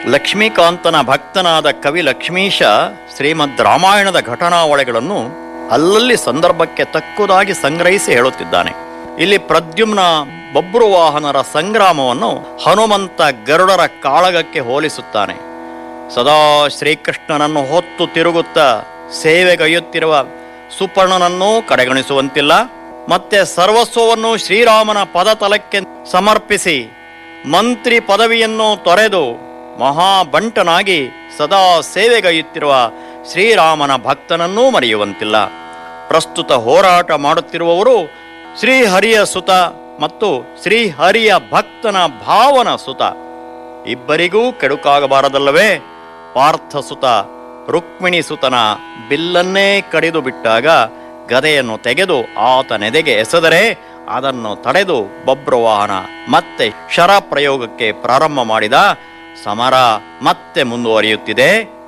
ಲಕ್ಷ್ಮೀಕಾಂತನ ಭಕ್ತನಾದ ಕವಿ ಲಕ್ಷ್ಮೀಶ ಶ್ರೀಮದ್ ರಾಮಾಯಣದ ಘಟನಾವಳಿಗಳನ್ನು ಅಲ್ಲಲ್ಲಿ ಸಂದರ್ಭಕ್ಕೆ ತಕ್ಕುದಾಗಿ ಸಂಗ್ರಹಿಸಿ ಹೇಳುತ್ತಿದ್ದಾನೆ ಇಲ್ಲಿ ಪ್ರದ್ಯುಮ್ನ ಬಬ್ರುವಾಹನರ ಸಂಗ್ರಾಮವನ್ನು ಹನುಮಂತ ಗರುಡರ ಕಾಳಗಕ್ಕೆ ಹೋಲಿಸುತ್ತಾನೆ ಸದಾ ಶ್ರೀಕೃಷ್ಣನನ್ನು ಹೊತ್ತು ತಿರುಗುತ್ತಾ ಸೇವೆಗೈಯುತ್ತಿರುವ ಸುಪರ್ಣನನ್ನೂ ಕಡೆಗಣಿಸುವಂತಿಲ್ಲ ಮತ್ತೆ ಸರ್ವಸ್ವವನ್ನು ಶ್ರೀರಾಮನ ಪದತಲಕ್ಕೆ ಸಮರ್ಪಿಸಿ ಮಂತ್ರಿ ಪದವಿಯನ್ನು ತೊರೆದು ಮಹಾಬಂಟನಾಗಿ ಸದಾ ಸೇವೆಗೈಯುತ್ತಿರುವ ಶ್ರೀರಾಮನ ಭಕ್ತನನ್ನೂ ಮರೆಯುವಂತಿಲ್ಲ ಪ್ರಸ್ತುತ ಹೋರಾಟ ಮಾಡುತ್ತಿರುವವರು ಶ್ರೀಹರಿಯ ಸುತ ಮತ್ತು ಶ್ರೀಹರಿಯ ಭಕ್ತನ ಭಾವನ ಸುತ ಇಬ್ಬರಿಗೂ ಕೆಡುಕಾಗಬಾರದಲ್ಲವೇ ಪಾರ್ಥ ಸುತ ರುಕ್ಮಿಣಿ ಸುತನ ಬಿಲ್ಲನ್ನೇ ಕಡಿದು ಬಿಟ್ಟಾಗ ಗದೆಯನ್ನು ತೆಗೆದು ಆತನೆದೆಗೆ ಎಸೆದರೆ ಅದನ್ನು ತಡೆದು ಬಬ್ರುವಾಹನ ಮತ್ತೆ ಶರ ಪ್ರಯೋಗಕ್ಕೆ ಪ್ರಾರಂಭ ಮಾಡಿದ ಸಮರ ಮತ್ತೆ ಮುಂದುವರಿಯುತ್ತಿದೆ